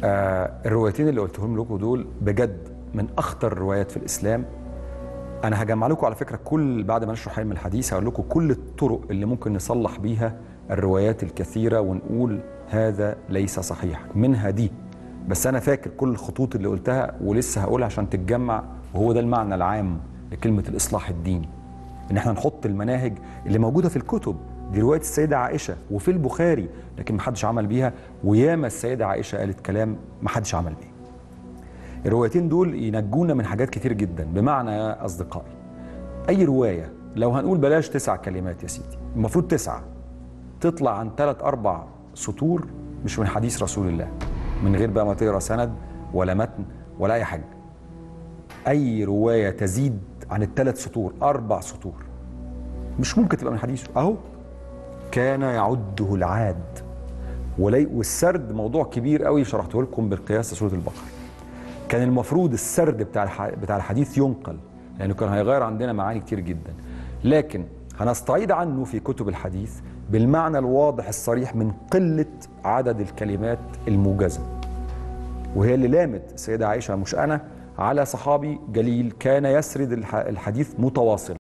آه الروايتين اللي قلتهم لكم دول بجد من اخطر الروايات في الاسلام انا هجمع لكم على فكره كل بعد ما نشرح علم الحديث هقول لكم كل الطرق اللي ممكن نصلح بيها الروايات الكثيره ونقول هذا ليس صحيح منها دي بس انا فاكر كل الخطوط اللي قلتها ولسه هقولها عشان تتجمع وهو ده المعنى العام لكلمه الاصلاح الديني ان احنا نحط المناهج اللي موجوده في الكتب دي روايه السيده عائشه وفي البخاري لكن ما حدش عمل بيها وياما السيده عائشه قالت كلام ما حدش عمل بيه الروايتين دول ينجونا من حاجات كتير جدا بمعنى يا اصدقائي اي روايه لو هنقول بلاش تسع كلمات يا سيدي المفروض تسعه تطلع عن ثلاث اربع سطور مش من حديث رسول الله من غير بقى ما تقرا سند ولا متن ولا اي حاجه اي روايه تزيد عن الثلاث سطور اربع سطور مش ممكن تبقى من حديثه اهو كان يعده العاد ولي والسرد موضوع كبير قوي شرحته لكم بالقياس لسوره البقره كان المفروض السرد بتاع الح... بتاع الحديث ينقل لانه كان هيغير عندنا معاني كتير جدا لكن هنستعيد عنه في كتب الحديث بالمعنى الواضح الصريح من قله عدد الكلمات الموجزه وهي اللي لامت السيده عائشه مش انا على صحابي جليل كان يسرد الح... الحديث متواصل